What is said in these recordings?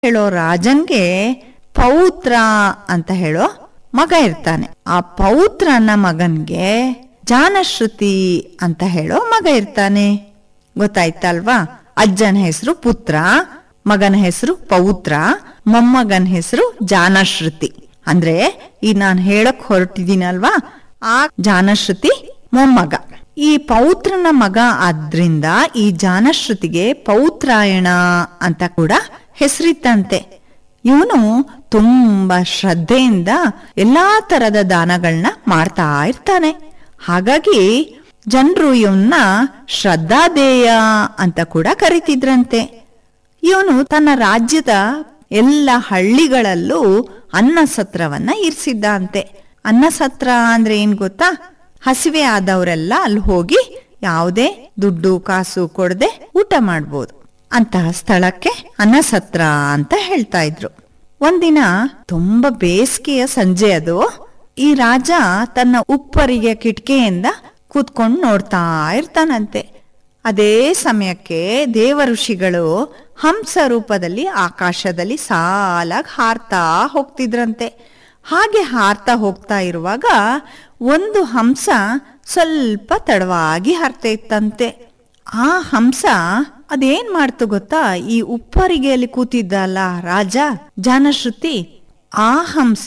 ಹೇಳೋ ರಾಜನ್ಗೆ ಪೌತ್ರ ಅಂತ ಹೇಳೋ ಮಗ ಇರ್ತಾನೆ ಆ ಪೌತ್ರನ ಮಗನ್ಗೆ ಜಾನಶ್ರುತಿ ಅಂತ ಹೇಳೋ ಮಗ ಇರ್ತಾನೆ ಗೊತ್ತಾಯ್ತಲ್ವಾ ಅಜ್ಜನ ಹೆಸರು ಪುತ್ರ ಮಗನ ಹೆಸರು ಪೌತ್ರ ಮೊಮ್ಮಗನ ಹೆಸರು ಜಾನಶ್ರುತಿ ಅಂದ್ರೆ ಈ ನಾನ್ ಹೇಳಕ್ ಹೊರಟಿದ್ದೀನಲ್ವಾ ಆ ಜಾನಶ್ರುತಿ ಮೊಮ್ಮಗ ಈ ಪೌತ್ರನ ಮಗ ಆದ್ರಿಂದ ಈ ಜಾನಶ್ರುತಿಗೆ ಪೌತ್ರಾಯಣ ಅಂತ ಕೂಡ ಹೆಸರಿತ್ತಂತೆ ಇವನು ತುಂಬಾ ಶ್ರದ್ಧೆಯಿಂದ ಎಲ್ಲಾ ತರದ ದಾನಗಳನ್ನ ಮಾಡ್ತಾ ಇರ್ತಾನೆ ಹಾಗಾಗಿ ಜನರು ಇವನ್ನ ಶ್ರದ್ಧಾದೇಯ ಅಂತ ಕೂಡ ಕರಿತಿದ್ರಂತೆ ಇವನು ತನ್ನ ರಾಜ್ಯದ ಎಲ್ಲ ಹಳ್ಳಿಗಳಲ್ಲೂ ಅನ್ನ ಸತ್ರವನ್ನ ಇರಿಸಿದ್ದ ಅಂತೆ ಅನ್ನ ಸತ್ರ ಅಂದ್ರೆ ಏನ್ ಗೊತ್ತಾ ಹಸಿವೆ ಆದವರೆಲ್ಲ ಅಲ್ಲಿ ಹೋಗಿ ಯಾವುದೇ ದುಡ್ಡು ಕಾಸು ಕೊಡದೆ ಊಟ ಮಾಡ್ಬೋದು ಅಂತಹ ಸ್ಥಳಕ್ಕೆ ಅನ್ನಸತ್ರ ಅಂತ ಹೇಳ್ತಾ ಇದ್ರು ಒಂದಿನ ತುಂಬಾ ಬೇಸಿಗೆಯ ಸಂಜೆ ಅದು ಈ ರಾಜ ತನ್ನ ಉಪ್ಪರಿಗೆ ಕಿಟಕಿಯಿಂದ ಕೂತ್ಕೊಂಡು ನೋಡ್ತಾ ಇರ್ತಾನಂತೆ ಅದೇ ಸಮಯಕ್ಕೆ ದೇವ ಋಷಿಗಳು ಹಂಸ ರೂಪದಲ್ಲಿ ಆಕಾಶದಲ್ಲಿ ಸಾಲಾಗಿ ಹಾರ್ತಾ ಹೋಗ್ತಿದ್ರಂತೆ ಹಾಗೆ ಹಾರ್ತಾ ಹೋಗ್ತಾ ಇರುವಾಗ ಒಂದು ಹಂಸ ಸ್ವಲ್ಪ ತಡವಾಗಿ ಹಾರ್ತಾ ಇತ್ತಂತೆ ಆ ಹಂಸ ಅದೇನ್ ಮಾಡ್ತು ಗೊತ್ತಾ ಈ ಉಪ್ಪರಿಗೆಯಲ್ಲಿ ಕೂತಿದ್ದಲ್ಲ ರಾಜ ಜಾನಶ್ರುತಿ ಆ ಹಂಸ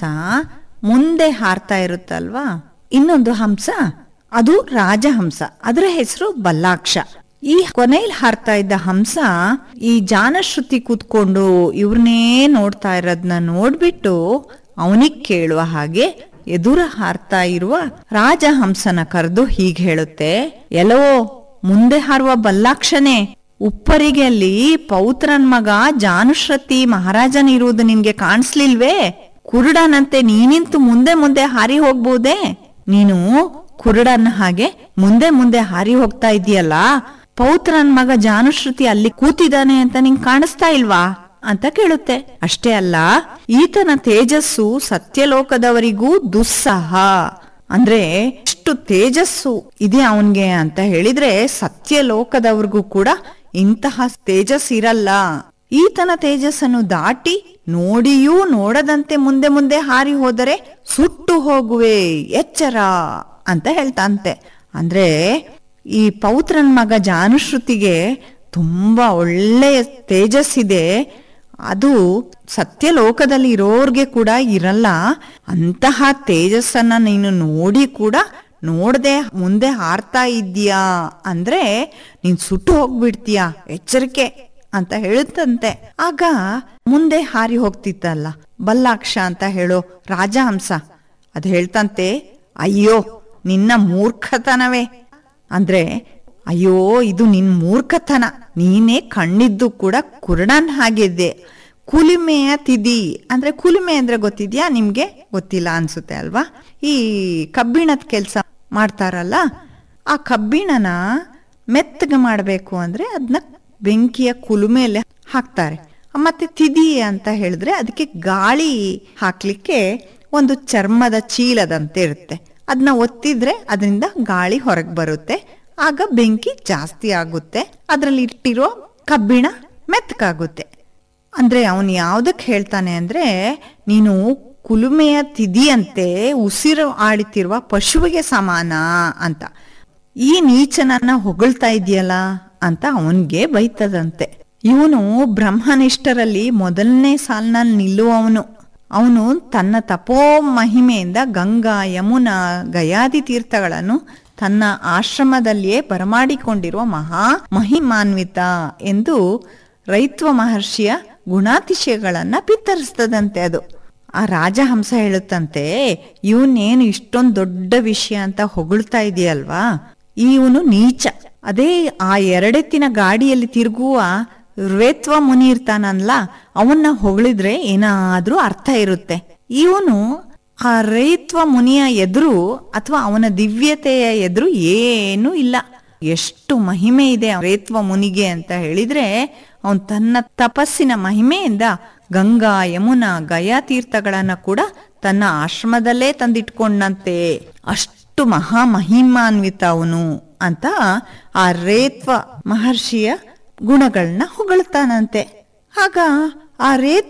ಮುಂದೆ ಹಾರ್ತಾ ಇರುತ್ತಲ್ವಾ ಇನ್ನೊಂದು ಹಂಸ ಅದು ರಾಜಹಂಸ ಅದರ ಹೆಸರು ಬಲ್ಲಾಕ್ಷ ಈ ಕೊನೆಯಲ್ಲಿ ಹಾರ್ತಾ ಇದ್ದ ಹಂಸ ಈ ಜಾನಶ್ರುತಿ ಕೂತ್ಕೊಂಡು ಇವ್ರನ್ನೇ ನೋಡ್ತಾ ಇರೋದನ್ನ ನೋಡ್ಬಿಟ್ಟು ಅವನಿಗೆ ಕೇಳುವ ಹಾಗೆ ಎದುರ ಹಾರ್ತಾ ಇರುವ ರಾಜಹಂಸನ ಕರೆದು ಹೀಗೆ ಹೇಳುತ್ತೆ ಎಲ್ಲೋ ಮುಂದೆ ಹಾರುವ ಬಲ್ಲಾಕ್ಷನೇ ಉಪ್ಪರಿಗೆಯಲ್ಲಿ ಪೌತ್ರನ್ ಮಗ ಜಾನುಶ್ರತಿ ಮಹಾರಾಜನ ಇರುವುದು ನಿನ್ಗೆ ಕಾಣಿಸ್ಲಿಲ್ವೇ ಕುರುಡನಂತೆ ನೀನಿಂತು ಮುಂದೆ ಮುಂದೆ ಹಾರಿ ಹೋಗ್ಬೋದೇ ನೀನು ಕುರುಡನ ಹಾಗೆ ಮುಂದೆ ಮುಂದೆ ಹಾರಿ ಹೋಗ್ತಾ ಇದೀಯಲ್ಲ ಪೌತ್ರನ್ ಮಗ ಜಾನುಶ್ರುತಿ ಅಲ್ಲಿ ಕೂತಿದ್ದಾನೆ ಅಂತ ನಿಂಗ್ ಕಾಣಿಸ್ತಾ ಇಲ್ವಾ ಅಂತ ಕೇಳುತ್ತೆ ಅಷ್ಟೇ ಅಲ್ಲ ಈತನ ತೇಜಸ್ಸು ಸತ್ಯಲೋಕದವರಿಗೂ ದುಸ್ಸಹ ಅಂದ್ರೆ ಎಷ್ಟು ತೇಜಸ್ಸು ಇದೆ ಅವನ್ಗೆ ಅಂತ ಹೇಳಿದ್ರೆ ಸತ್ಯಲೋಕದವ್ರಿಗೂ ಕೂಡ ಇಂತಹ ತೇಜಸ್ ಇರಲ್ಲ ಈತನ ತೇಜಸ್ಸನ್ನು ದಾಟಿ ನೋಡಿಯೂ ನೋಡದಂತೆ ಮುಂದೆ ಮುಂದೆ ಹಾರಿ ಹೋದರೆ ಸುಟ್ಟು ಹೋಗುವೆ ಎಚ್ಚರ ಅಂತ ಹೇಳ್ತಾಂತೆ ಅಂದ್ರೆ ಈ ಪೌತ್ರನ್ ಮಗ ಜಾನುಶ್ರುತಿಗೆ ತುಂಬಾ ಒಳ್ಳೆಯ ತೇಜಸ್ಸಿದೆ ಅದು ಸತ್ಯ ಲೋಕದಲ್ಲಿ ಇರೋರ್ಗೆ ಕೂಡ ಇರಲ್ಲ ಅಂತಹ ತೇಜಸ್ಸನ್ನ ನೀನು ನೋಡಿ ಕೂಡ ನೋಡದೆ ಮುಂದೆ ಹಾರ್ತಾ ಇದ್ದೀಯಾ ಅಂದ್ರೆ ನೀನ್ ಸುಟ್ಟು ಹೋಗ್ಬಿಡ್ತೀಯ ಎಚ್ಚರಿಕೆ ಅಂತ ಹೇಳುತ್ತಂತೆ ಆಗ ಮುಂದೆ ಹಾರಿ ಹೋಗ್ತಿತ್ತಲ್ಲ ಬಲ್ಲಾಕ್ಷ ಅಂತ ಹೇಳೋ ರಾಜಹಂಸ ಅದ್ ಹೇಳ್ತಂತೆ ಅಯ್ಯೋ ನಿನ್ನ ಮೂರ್ಖತನವೇ ಅಂದ್ರೆ ಅಯ್ಯೋ ಇದು ನಿನ್ ಮೂರ್ಖತನ ನೀನೇ ಕಣ್ಣಿದ್ದು ಕೂಡ ಕುರುಡನ್ ಹಾಗಿದ್ದೆ ಕುಲಿಮೆಯ ತಿದಿ ಅಂದ್ರೆ ಕುಲಿಮೆ ಅಂದ್ರೆ ಗೊತ್ತಿದ್ಯಾ ನಿಮ್ಗೆ ಗೊತ್ತಿಲ್ಲ ಅನ್ಸುತ್ತೆ ಅಲ್ವಾ ಈ ಕಬ್ಬಿಣದ ಕೆಲಸ ಮಾಡ್ತಾರಲ್ಲ ಆ ಕಬ್ಬಿಣನ ಮೆತ್ತಗೆ ಮಾಡಬೇಕು ಅಂದ್ರೆ ಅದನ್ನ ಬೆಂಕಿಯ ಕುಲುಮೆಲೆ ಹಾಕ್ತಾರೆ ಮತ್ತೆ ತಿದಿ ಅಂತ ಹೇಳಿದ್ರೆ ಅದಕ್ಕೆ ಗಾಳಿ ಹಾಕ್ಲಿಕ್ಕೆ ಒಂದು ಚರ್ಮದ ಚೀಲದಂತೆ ಇರುತ್ತೆ ಅದನ್ನ ಒತ್ತಿದ್ರೆ ಅದರಿಂದ ಗಾಳಿ ಹೊರಗೆ ಬರುತ್ತೆ ಆಗ ಬೆಂಕಿ ಜಾಸ್ತಿ ಆಗುತ್ತೆ ಅದರಲ್ಲಿ ಇಟ್ಟಿರೋ ಕಬ್ಬಿಣ ಮೆತ್ತಗಾಗುತ್ತೆ ಅಂದ್ರೆ ಅವನು ಯಾವ್ದಕ್ ಹೇಳ್ತಾನೆ ಅಂದ್ರೆ ನೀನು ಕುಲುಮೆಯ ತಿದಿಯಂತೆ ಉಸಿರು ಆಡುತ್ತಿರುವ ಪಶುವಿಗೆ ಸಮಾನ ಅಂತ ಈ ನೀಚನನ್ನ ಹೊಗಳ್ತಾ ಇದೆಯಲ್ಲ ಅಂತ ಅವನ್ಗೆ ಬೈತದಂತೆ ಇವನು ಬ್ರಹ್ಮನಿಷ್ಠರಲ್ಲಿ ಮೊದಲನೇ ಸಾಲಿನಲ್ಲಿ ನಿಲ್ಲುವವನು ಅವನು ತನ್ನ ತಪೋ ಮಹಿಮೆಯಿಂದ ಗಂಗಾ ಯಮುನಾ ಗಯಾದಿ ತೀರ್ಥಗಳನ್ನು ತನ್ನ ಆಶ್ರಮದಲ್ಲಿಯೇ ಬರಮಾಡಿಕೊಂಡಿರುವ ಮಹಾ ಮಹಿಮಾನ್ವಿತ ಎಂದು ರೈತ್ವ ಮಹರ್ಷಿಯ ಗುಣಾತಿಶಯಗಳನ್ನ ಬಿತ್ತರಿಸ್ತದಂತೆ ಅದು ಆ ರಾಜಹಂಸ ಹೇಳುತ್ತಂತೆ ಇವನೇನು ಇಷ್ಟೊಂದು ದೊಡ್ಡ ವಿಷಯ ಅಂತ ಹೊಗಳ್ತಾ ಇದೆಯಲ್ವಾ ಇವನು ನೀಚ ಅದೇ ಆ ಎರಡೆತ್ತಿನ ಗಾಡಿಯಲ್ಲಿ ತಿರುಗುವ ರೇತ್ವ ಮುನಿ ಇರ್ತಾನಲ್ಲ ಅವನ್ನ ಹೊಗಳಿದ್ರೆ ಏನಾದ್ರೂ ಅರ್ಥ ಇರುತ್ತೆ ಇವನು ಆ ರೈತ್ವ ಮುನಿಯ ಎದುರು ಅಥವಾ ಅವನ ದಿವ್ಯತೆಯ ಎದುರು ಏನೂ ಇಲ್ಲ ಎಷ್ಟು ಮಹಿಮೆ ಇದೆ ರೇತ್ವ ಮುನಿಗೆ ಅಂತ ಹೇಳಿದ್ರೆ ಅವನ್ ತನ್ನ ತಪಸ್ಸಿನ ಮಹಿಮೆಯಿಂದ ಗಂಗಾ ಯಮುನಾ ಗಯಾ ತೀರ್ಥಗಳನ್ನ ಕೂಡ ತನ್ನ ಆಶ್ರಮದಲ್ಲೇ ತಂದಿಟ್ಕೊಂಡಂತೆ ಅಷ್ಟು ಮಹಾ ಮಹಿಮಾನ್ವಿತ ಅವನು ಅಂತ ಆ ರೇತ್ವ ಮಹರ್ಷಿಯ ಗುಣಗಳನ್ನ ಹೊಗಳ್ತಾನಂತೆ ಆಗ ಆ ರೇತ್